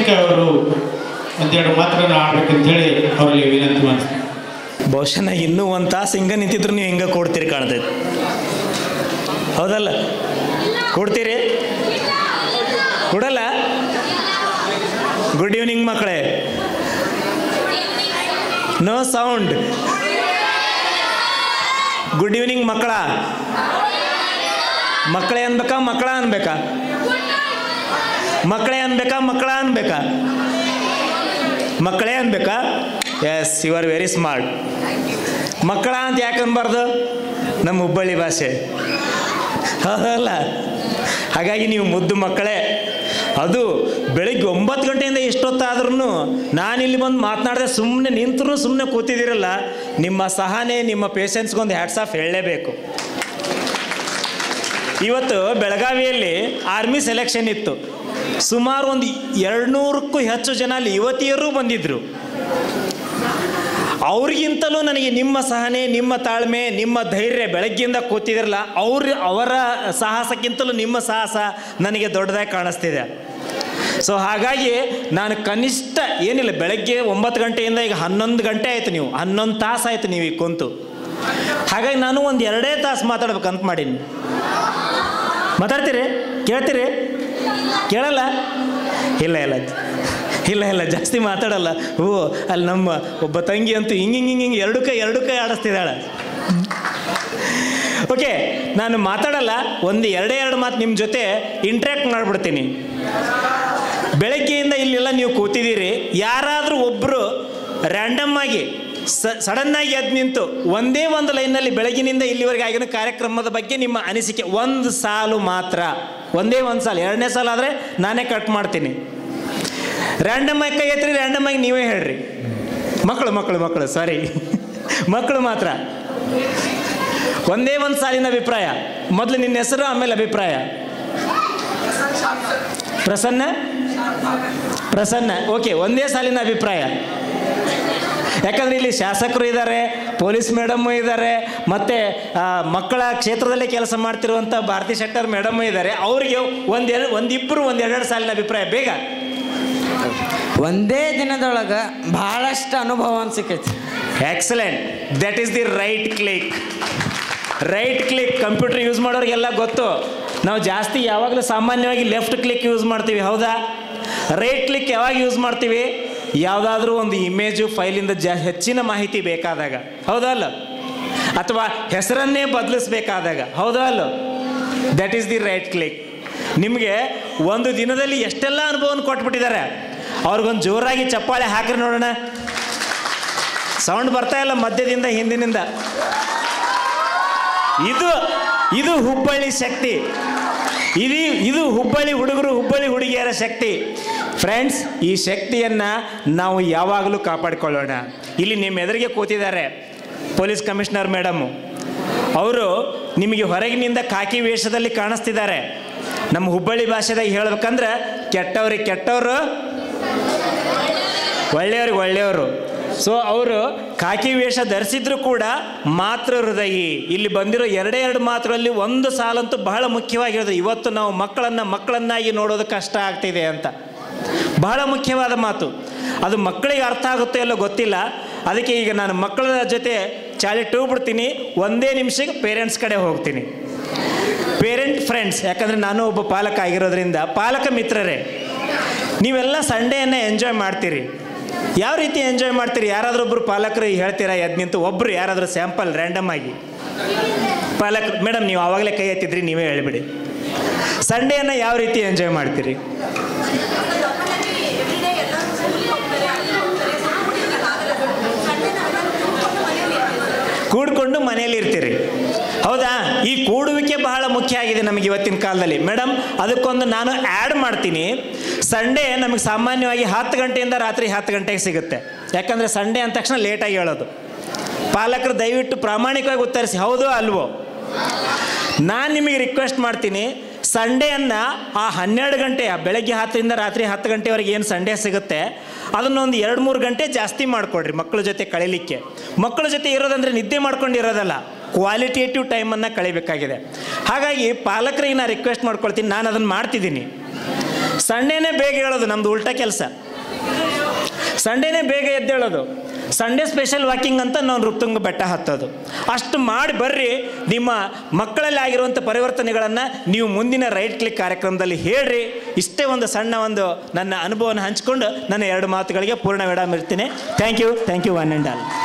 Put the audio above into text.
ಅವರು ಒಂದೆರಡು ಮಾತುಗಳನ್ನು ಆಡ್ಬೇಕಂತ ಹೇಳಿ ಅವರಲ್ಲಿ ವಿನಂತಿ ಮಾಡ್ತೀನಿ ಬಹುಶಃ ನಾ ಇನ್ನೂ ಒಂದು ತಾಸು ಹಿಂಗೆ ನಿಂತಿದ್ರು ನೀವು ಹಿಂಗೆ ಕೊಡ್ತೀರಿ ಕಾಣ್ತೈತೆ ಹೌದಲ್ಲ ಕೊಡ್ತೀರಿ ಕೊಡಲ್ಲ ಗುಡ್ ಈವ್ನಿಂಗ್ ಮಕ್ಕಳೇ ನೋ ಸೌಂಡ್ ಗುಡ್ ಈವ್ನಿಂಗ್ ಮಕ್ಕಳ ಮಕ್ಕಳೇ ಅನ್ಬೇಕಾ ಮಕ್ಕಳ ಅನ್ಬೇಕಾ ಮಕ್ಕಳೇ ಅನ್ಬೇಕಾ ಮಕ್ಕಳ ಅನ್ಬೇಕಾ ಮಕ್ಕಳೇ ಅನ್ಬೇಕಾ yes you are very smart ಮಕ್ಕಳ ಅಂತ ಯಾಕೆ ಅನ್ಬಾರ್ದು ನಮ್ಮ ಹುಬ್ಬಳ್ಳಿ ಭಾಷೆ ಹೌದಲ್ಲ ಹಾಗಾಗಿ ನೀವು ಮುದ್ದು ಮಕ್ಕಳೇ ಅದು ಬೆಳಿಗ್ಗೆ ಒಂಬತ್ತು ಗಂಟೆಯಿಂದ ಎಷ್ಟೊತ್ತಾದ್ರೂ ನಾನಿಲ್ಲಿ ಬಂದು ಮಾತನಾಡದೆ ಸುಮ್ಮನೆ ನಿಂತರೂ ಸುಮ್ಮನೆ ಕೂತಿದ್ದೀರಲ್ಲ ನಿಮ್ಮ ಸಹನೆ ನಿಮ್ಮ ಪೇಷನ್ಸ್ಗೊಂದು ಹ್ಯಾಟ್ಸ್ ಆಫ್ ಹೇಳಲೇಬೇಕು ಇವತ್ತು ಬೆಳಗಾವಿಯಲ್ಲಿ ಆರ್ಮಿ ಸೆಲೆಕ್ಷನ್ ಇತ್ತು ಸುಮಾರು ಒಂದು ಎರಡುನೂರಕ್ಕೂ ಹೆಚ್ಚು ಜನ ಅಲ್ಲಿ ಯುವತಿಯರು ಬಂದಿದ್ದರು ಅವ್ರಿಗಿಂತಲೂ ನನಗೆ ನಿಮ್ಮ ಸಹನೆ ನಿಮ್ಮ ತಾಳ್ಮೆ ನಿಮ್ಮ ಧೈರ್ಯ ಬೆಳಗ್ಗೆಯಿಂದ ಕೂತಿದಿರಲ್ಲ ಅವ್ರ ಅವರ ಸಾಹಸಕ್ಕಿಂತಲೂ ನಿಮ್ಮ ಸಾಹಸ ನನಗೆ ದೊಡ್ಡದಾಗಿ ಕಾಣಿಸ್ತಿದೆ ಸೊ ಹಾಗಾಗಿ ನಾನು ಕನಿಷ್ಠ ಏನಿಲ್ಲ ಬೆಳಗ್ಗೆ ಒಂಬತ್ತು ಗಂಟೆಯಿಂದ ಈಗ ಹನ್ನೊಂದು ಗಂಟೆ ಆಯಿತು ನೀವು ಹನ್ನೊಂದು ತಾಸು ಆಯಿತು ನೀವು ಈಗ ಕುಂತು ಹಾಗಾಗಿ ನಾನು ಒಂದು ಎರಡೇ ತಾಸು ಮಾತಾಡ್ಬೇಕಂತ ಮಾಡೀನಿ ಮಾತಾಡ್ತೀರಿ ಕೇಳ್ತೀರಿ ಕೇಳಲ್ಲ ಇಲ್ಲ ಇಲ್ಲ ಇಲ್ಲ ಇಲ್ಲ ಜಾಸ್ತಿ ಮಾತಾಡಲ್ಲ ಓ ಅಲ್ಲಿ ನಮ್ಮ ಒಬ್ಬ ತಂಗಿ ಅಂತೂ ಹಿಂಗೆ ಹಿಂಗೆ ಹಿಂಗೆ ಹಿಂಗೆ ಎರಡು ಕೈ ಎರಡು ಕೈ ಆಡಿಸ್ತಿದ್ದಾಳೆ ಓಕೆ ನಾನು ಮಾತಾಡಲ್ಲ ಒಂದು ಎರಡೇ ಎರಡು ಮಾತು ನಿಮ್ಮ ಜೊತೆ ಇಂಟ್ರ್ಯಾಕ್ಟ್ ಮಾಡಿಬಿಡ್ತೀನಿ ಬೆಳಗ್ಗೆಯಿಂದ ಇಲ್ಲೆಲ್ಲ ನೀವು ಕೂತಿದ್ದೀರಿ ಯಾರಾದರೂ ಒಬ್ಬರು ರ್ಯಾಂಡಮ್ ಆಗಿ ಸಡನ್ನಾಗಿ ಎದ್ದು ನಿಂತು ಒಂದೇ ಒಂದು ಲೈನಲ್ಲಿ ಬೆಳಗಿನಿಂದ ಇಲ್ಲಿವರೆಗೆ ಆಗಿನ ಕಾರ್ಯಕ್ರಮದ ಬಗ್ಗೆ ನಿಮ್ಮ ಅನಿಸಿಕೆ ಒಂದು ಸಾಲು ಮಾತ್ರ ಒಂದೇ ಒಂದು ಸಾಲು ಎರಡನೇ ಸಾಲ ಆದರೆ ನಾನೇ ಕಟ್ ಮಾಡ್ತೀನಿ ರ್ಯಾಂಡಮ್ ಆಗಿ ಕೈ ಎತ್ತಿರಿ ರ್ಯಾಂಡಮ್ ಆಗಿ ನೀವೇ ಹೇಳ್ರಿ ಮಕ್ಕಳು ಮಕ್ಕಳು ಮಕ್ಕಳು ಸಾರಿ ಮಕ್ಕಳು ಮಾತ್ರ ಒಂದೇ ಒಂದು ಸಾಲಿನ ಅಭಿಪ್ರಾಯ ಮೊದಲು ನಿನ್ನ ಹೆಸರು ಆಮೇಲೆ ಅಭಿಪ್ರಾಯ ಪ್ರಸನ್ನ ಪ್ರಸನ್ನ ಓಕೆ ಒಂದೇ ಸಾಲಿನ ಅಭಿಪ್ರಾಯ ಯಾಕಂದ್ರೆ ಇಲ್ಲಿ ಶಾಸಕರು ಇದ್ದಾರೆ ಪೊಲೀಸ್ ಮೇಡಮ್ ಇದ್ದಾರೆ ಮತ್ತೆ ಆ, ಮಕ್ಕಳ ಕ್ಷೇತ್ರದಲ್ಲಿ ಕೆಲಸ ಮಾಡ್ತಿರುವಂಥ ಭಾರತಿ ಶೆಟ್ಟರ್ ಮೇಡಮ್ ಇದ್ದಾರೆ ಅವರಿಗೆ ಒಂದೆರಡು ಒಂದಿಬ್ಬರು ಒಂದೆರಡು ಸಾಲಿನ ಅಭಿಪ್ರಾಯ ಬೇಗ ಒಂದೇ ದಿನದೊಳಗ ಬಹಳಷ್ಟು ಅನುಭವ ಸಿಕ್ಕೈತಿ excellent that is the right click right click computer use ಮಾಡೋರಿಗೆಲ್ಲ ಗೊತ್ತು ನಾವು ಜಾಸ್ತಿ ಯಾವಾಗಲೂ ಸಾಮಾನ್ಯವಾಗಿ ಲೆಫ್ಟ್ ಕ್ಲಿಕ್ ಯೂಸ್ ಮಾಡ್ತೀವಿ ಹೌದಾ ರೈಟ್ ಕ್ಲಿಕ್ ಯಾವಾಗ ಯೂಸ್ ಮಾಡ್ತೀವಿ ಯಾವುದಾದ್ರೂ ಒಂದು ಇಮೇಜು ಫೈಲಿಂದ ಜಾ ಹೆಚ್ಚಿನ ಮಾಹಿತಿ ಬೇಕಾದಾಗ ಹೌದಾ ಅಲ್ಲ ಅಥವಾ ಹೆಸರನ್ನೇ ಬದಲಿಸ್ಬೇಕಾದಾಗ ಹೌದಾ ಅಲ್ಲ that is the right click ನಿಮಗೆ ಒಂದು ದಿನದಲ್ಲಿ ಎಷ್ಟೆಲ್ಲ ಅನುಭವವನ್ನು ಕೊಟ್ಬಿಟ್ಟಿದ್ದಾರೆ ಅವ್ರಿಗೊಂದು ಜೋರಾಗಿ ಚಪ್ಪಾಳೆ ಹಾಕ್ರಿ ನೋಡೋಣ ಸೌಂಡ್ ಬರ್ತಾ ಇಲ್ಲ ಮಧ್ಯದಿಂದ ಹಿಂದಿನಿಂದ ಇದು ಇದು ಹುಬ್ಬಳ್ಳಿ ಶಕ್ತಿ ಇದು ಇದು ಹುಬ್ಬಳ್ಳಿ ಹುಡುಗರು ಹುಬ್ಬಳ್ಳಿ ಹುಡುಗಿಯರ ಶಕ್ತಿ ಫ್ರೆಂಡ್ಸ್ ಈ ಶಕ್ತಿಯನ್ನು ನಾವು ಯಾವಾಗಲೂ ಕಾಪಾಡಿಕೊಳ್ಳೋಣ ಇಲ್ಲಿ ನಿಮ್ಮ ಎದುರಿಗೆ ಕೂತಿದ್ದಾರೆ ಪೊಲೀಸ್ ಕಮಿಷನರ್ ಮೇಡಮು ಅವರು ನಿಮಗೆ ಹೊರಗಿನಿಂದ ಕಾಕಿ ವೇಷದಲ್ಲಿ ಕಾಣಿಸ್ತಿದ್ದಾರೆ ನಮ್ಮ ಹುಬ್ಬಳ್ಳಿ ಭಾಷೆದಾಗ ಹೇಳ್ಬೇಕಂದ್ರೆ ಕೆಟ್ಟವ್ರಿಗೆ ಕೆಟ್ಟವರು ಒಳ್ಳೆಯವ್ರಿಗೆ ಒಳ್ಳೆಯವರು ಸೊ ಅವರು ಕಾಕಿ ವೇಷ ಧರಿಸಿದ್ರು ಕೂಡ ಮಾತೃ ಹೃದಯಿ ಇಲ್ಲಿ ಬಂದಿರೋ ಎರಡೇ ಎರಡು ಮಾತುಗಳಲ್ಲಿ ಒಂದು ಸಾಲಂತೂ ಬಹಳ ಮುಖ್ಯವಾಗಿರೋದು ಇವತ್ತು ನಾವು ಮಕ್ಕಳನ್ನು ಮಕ್ಕಳನ್ನಾಗಿ ನೋಡೋದು ಕಷ್ಟ ಆಗ್ತಿದೆ ಅಂತ ಬಹಳ ಮುಖ್ಯವಾದ ಮಾತು ಅದು ಮಕ್ಕಳಿಗೆ ಅರ್ಥ ಆಗುತ್ತೋ ಇಲ್ಲೋ ಗೊತ್ತಿಲ್ಲ ಅದಕ್ಕೆ ಈಗ ನಾನು ಮಕ್ಕಳ ಜೊತೆ ಚಾಲಿಟ್ಟು ಬಿಡ್ತೀನಿ ಒಂದೇ ನಿಮಿಷಕ್ಕೆ ಪೇರೆಂಟ್ಸ್ ಕಡೆ ಹೋಗ್ತೀನಿ ಪೇರೆಂಟ್ ಫ್ರೆಂಡ್ಸ್ ಯಾಕಂದರೆ ನಾನು ಒಬ್ಬ ಪಾಲಕ ಆಗಿರೋದ್ರಿಂದ ಪಾಲಕ ಮಿತ್ರರೇ ನೀವೆಲ್ಲ ಸಂಡೇಯನ್ನು ಎಂಜಾಯ್ ಮಾಡ್ತೀರಿ ಯಾವ ರೀತಿ ಎಂಜಾಯ್ ಮಾಡ್ತೀರಿ ಯಾರಾದರೂ ಒಬ್ಬರು ಪಾಲಕರು ಹೇಳ್ತೀರಾ ಎದ್ದು ನಿಂತು ಒಬ್ಬರು ಯಾರಾದರೂ ಸ್ಯಾಂಪಲ್ ರ್ಯಾಂಡಮ್ ಆಗಿ ಪಾಲಕರು ಮೇಡಮ್ ನೀವು ಆವಾಗಲೇ ಕೈ ಎತ್ತಿದ್ರಿ ನೀವೇ ಹೇಳಿಬಿಡಿ ಸಂಡೇಯನ್ನು ಯಾವ ರೀತಿ ಎಂಜಾಯ್ ಮಾಡ್ತೀರಿ ಕೂಡ್ಕೊಂಡು ಮನೆಯಲ್ಲಿ ಇರ್ತೀರಿ ಹೌದಾ ಈ ಕೂಡುವಿಕೆ ಬಹಳ ಮುಖ್ಯ ಆಗಿದೆ ನಮಗೆ ಇವತ್ತಿನ ಕಾಲದಲ್ಲಿ ಮೇಡಮ್ ಅದಕ್ಕೊಂದು ನಾನು ಆ್ಯಡ್ ಮಾಡ್ತೀನಿ ಸಂಡೇ ನಮಗೆ ಸಾಮಾನ್ಯವಾಗಿ ಹತ್ತು ಗಂಟೆಯಿಂದ ರಾತ್ರಿ ಹತ್ತು ಗಂಟೆಗೆ ಸಿಗುತ್ತೆ ಯಾಕಂದರೆ ಸಂಡೇ ಅಂದ ತಕ್ಷಣ ಲೇಟಾಗಿ ಹೇಳೋದು ಪಾಲಕರು ದಯವಿಟ್ಟು ಪ್ರಾಮಾಣಿಕವಾಗಿ ಉತ್ತರಿಸಿ ಹೌದೋ ಅಲ್ವೋ ನಾನು ನಿಮಗೆ ರಿಕ್ವೆಸ್ಟ್ ಮಾಡ್ತೀನಿ ಸಂಡೇಯನ್ನು ಆ ಹನ್ನೆರಡು ಗಂಟೆ ಆ ಬೆಳಗ್ಗೆ ಹತ್ತರಿಂದ ರಾತ್ರಿ ಹತ್ತು ಗಂಟೆವರೆಗೆ ಏನು ಸಂಡೇ ಸಿಗುತ್ತೆ ಅದನ್ನೊಂದು ಎರಡು ಮೂರು ಗಂಟೆ ಜಾಸ್ತಿ ಮಾಡಿಕೊಡ್ರಿ ಮಕ್ಕಳ ಜೊತೆ ಕಳೀಲಿಕ್ಕೆ ಮಕ್ಕಳ ಜೊತೆ ಇರೋದಂದ್ರೆ ನಿದ್ದೆ ಮಾಡ್ಕೊಂಡಿರೋದಲ್ಲ ಕ್ವಾಲಿಟೇಟಿವ್ ಟೈಮನ್ನು ಕಳಿಬೇಕಾಗಿದೆ ಹಾಗಾಗಿ ಪಾಲಕರಿಗೆ ನಾನು ರಿಕ್ವೆಸ್ಟ್ ಮಾಡ್ಕೊಳ್ತೀನಿ ನಾನು ಅದನ್ನು ಮಾಡ್ತಿದ್ದೀನಿ ಸಂಡೇನೇ ಬೇಗ ಹೇಳೋದು ನಮ್ದು ಉಲ್ಟಾ ಕೆಲಸ ಸಂಡೇನೇ ಬೇಗ ಎದ್ದೇಳೋದು ಸಂಡೇ ಸ್ಪೆಷಲ್ ವಾಕಿಂಗ್ ಅಂತ ನಾವು ನೃಪ್ತುಂಗ ಬೆಟ್ಟ ಹತ್ತೋದು ಅಷ್ಟು ಮಾಡಿ ಬರ್ರಿ ನಿಮ್ಮ ಮಕ್ಕಳಲ್ಲಿ ಆಗಿರುವಂಥ ಪರಿವರ್ತನೆಗಳನ್ನು ನೀವು ಮುಂದಿನ ರೈಟ್ ಕ್ಲಿಕ್ ಕಾರ್ಯಕ್ರಮದಲ್ಲಿ ಹೇಳ್ರಿ ಇಷ್ಟೇ ಒಂದು ಸಣ್ಣ ಒಂದು ನನ್ನ ಅನುಭವನ ಹಂಚ್ಕೊಂಡು ನನ್ನ ಎರಡು ಮಾತುಗಳಿಗೆ ಪೂರ್ಣ ವಿರಾಮ ಇರ್ತೀನಿ thank you thank you one and all